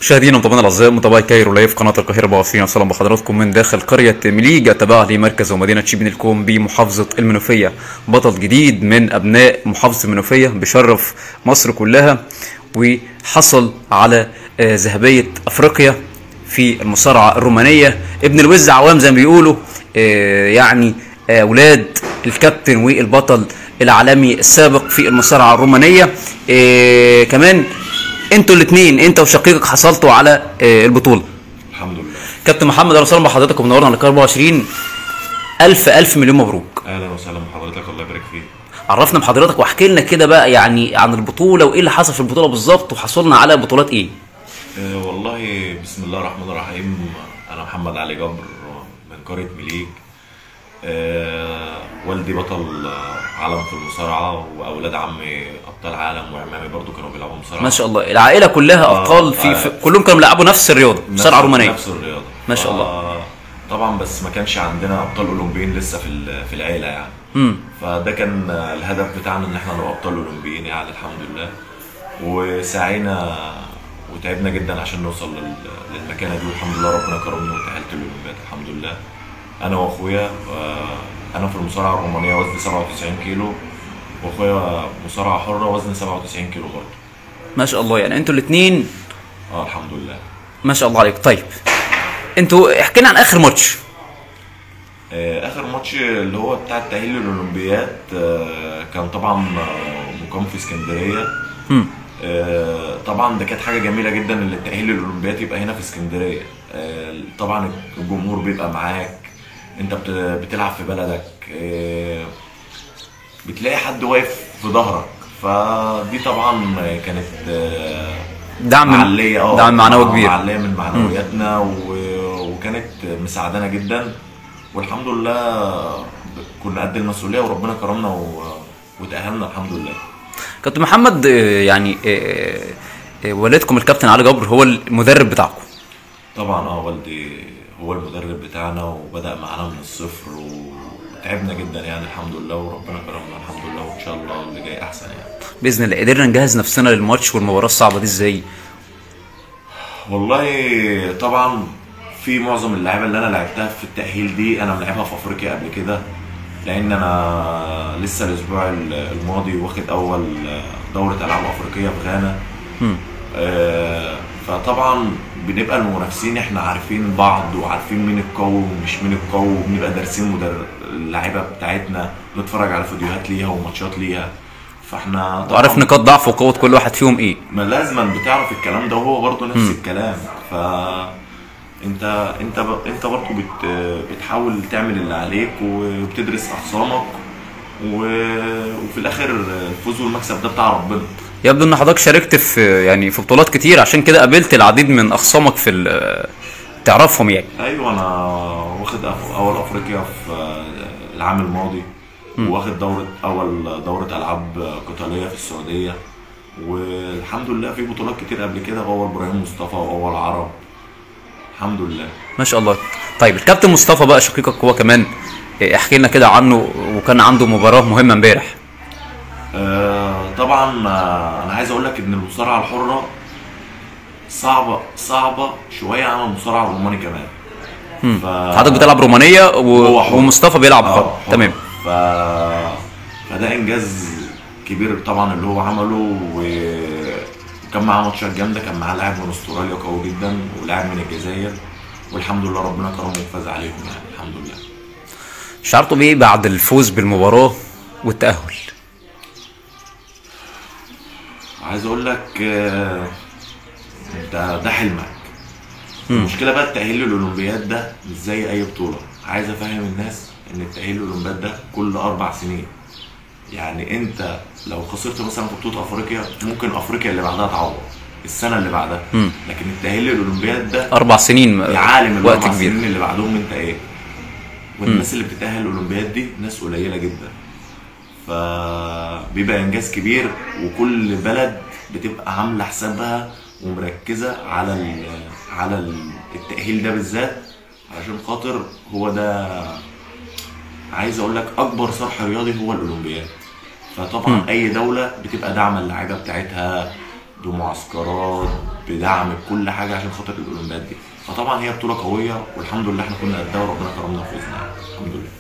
مشاهدينا ومتابعينا الاعزاء متابعي كايرو لايف قناه القاهره 24 وسهلا بحضراتكم من داخل قريه مليجا تابعه لمركز ومدينه شبين الكوم بمحافظه المنوفيه بطل جديد من ابناء محافظه المنوفيه بشرف مصر كلها وحصل على آه، ذهبيه افريقيا في المصارعه الرومانيه ابن الوز عوام زي ما بيقولوا آه، يعني آه، اولاد الكابتن والبطل العالمي السابق في المصارعه الرومانيه آه، كمان انتوا الاثنين انت وشقيقك حصلتوا على آه، البطوله الحمد لله كابتن محمد اهلا وسهلا بحضرتك ومنورنا على القناه 24 الف الف مليون مبروك اهلا وسهلا بحضرتك الله يبارك فيك عرفنا بحضرتك واحكي لنا كده بقى يعني عن البطوله وايه اللي حصل في البطوله بالظبط وحصلنا على بطولات ايه أه والله بسم الله الرحمن الرحيم انا محمد علي جبر من قريه مليك أه والدي بطل آه، عالم في المصارعه واولاد عمي ابطال عالم وعمامي برضو كانوا بيلعبوا مصارعه ما شاء الله العائله كلها آه، ابطال في, آه. في كلهم كانوا بيلعبوا نفس الرياضه نفس- مصارعه رومانيه نفس الرياضه ما شاء الله. ف- طبعا بس ما كانش عندنا ابطال اولمبيين لسه في ال- في العيله يعني امم فده كان الهدف بتاعنا ان احنا نبقى ابطال اولمبيين يعني الحمد لله وسعينا وتعبنا جدا عشان نوصل لل- للمكانه دي والحمد لله ربنا كرمني وتاهلت الاولمبياد الحمد لله انا واخويا آه، انا في المصارعه الرومانيه وزني 97 كيلو واخويا مصارعه حره وزني 97 كيلو برضه ما شاء الله يعني انتوا الاثنين اه الحمد لله ما شاء الله عليك طيب انتوا احكي لنا عن اخر ماتش آه، اخر ماتش اللي هو بتاع التاهيل للاولمبياد آه، كان طبعا آه، مقام في اسكندريه امم آه، طبعا ده كانت حاجه جميله جدا ان التاهيل للاولمبياد يبقى هنا في اسكندريه آه، طبعا الجمهور بيبقى معاك انت بت- بتلعب في بلدك آه، بتلاقي حد واقف في ظهرك فدي طبعا كانت آه، دعم معليه اه دعم معنوي آه، كبير معليه من معنوياتنا و... وكانت مساعدانا جدا والحمد لله كنا قد المسؤوليه وربنا كرمنا و... وتاهلنا الحمد لله كابتن محمد آه، يعني آه، آه، والدكم الكابتن علي جبر هو المدرب بتاعكم طبعا اه والدي هو المدرب بتاعنا وبدا معانا من الصفر وتعبنا جدا يعني الحمد لله وربنا كرمنا الحمد لله وان شاء الله اللي جاي احسن يعني باذن الله قدرنا نجهز نفسنا للماتش والمباراه الصعبه دي ازاي والله طبعا في معظم اللعيبه اللي انا لعبتها في التاهيل دي انا ملعبها في افريقيا قبل كده لان انا لسه الاسبوع الماضي واخد اول دوره العاب افريقيه في غانا مم. آه، فطبعا بنبقى المنافسين احنا عارفين بعض وعارفين مين القوي ومش مين القوي وبنبقى دارسين مدر... اللعيبه بتاعتنا نتفرج على فيديوهات ليها وماتشات ليها فاحنا طبعاً- وعرف نقاط ضعف وقوه كل واحد فيهم ايه ما لازما بتعرف الكلام ده وهو برضه نفس الكلام ف انت انت ب... انت برضه بت... بتحاول تعمل اللي عليك وبتدرس اخصامك و... وفي الاخر الفوز والمكسب ده بتاع ربنا يبدو ان حضرتك شاركت في يعني في بطولات كتير عشان كده قابلت العديد من اخصامك في ال- تعرفهم يعني ايوه انا واخد أف- اول افريقيا في العام الماضي واخد دورة اول دورة العاب قتالية في السعودية والحمد لله في بطولات كتير قبل كده اول ابراهيم مصطفى واول عرب الحمد لله ما شاء الله طيب الكابتن مصطفى بقى شقيقك هو كمان إيه، احكي لنا كده عنه وكان عنده مباراه مهمه امبارح آه، طبعا آه، انا عايز اقول لك ان المصارعه الحره صعبه صعبه شويه عن المصارعه الروماني كمان ف... حضرتك بتلعب رومانيه هو و... حر. ومصطفى بيلعب آه، حر حر. تمام ف... فده انجاز كبير طبعا اللي هو عمله وكان معاه ماتشات جامده كان معاه لاعب من استراليا قوي جدا ولاعب من الجزائر والحمد لله ربنا كرمه وفاز عليهم يعني الحمد لله شعرتوا بايه بعد الفوز بالمباراه والتاهل عايز اقول لك آه، انت ده حلمك المشكله بقى التاهيل للاولمبياد ده مش زي اي بطوله عايز افهم الناس ان التاهيل للاولمبياد ده كل اربع سنين يعني انت لو خسرت مثلا في بطوله افريقيا ممكن افريقيا اللي بعدها تعوض السنه اللي بعدها مم. لكن التاهيل للاولمبياد ده اربع سنين يا عالم وقت الاربع كبير سنين اللي بعدهم انت ايه والناس اللي بتتاهل الاولمبياد دي ناس قليله جدا فبيبقى انجاز كبير وكل بلد بتبقى عامله حسابها ومركزه على ال على ال- التاهيل ده بالذات عشان خاطر هو ده عايز اقول لك اكبر صرح رياضي هو الاولمبياد فطبعا اي دوله بتبقى داعمه اللعيبه بتاعتها بمعسكرات بدعم بكل حاجه عشان خاطر الاولمبياد دي فطبعا هي بطوله قويه والحمد لله احنا كنا قدها وربنا كرمنا وفزنا يعني. الحمد لله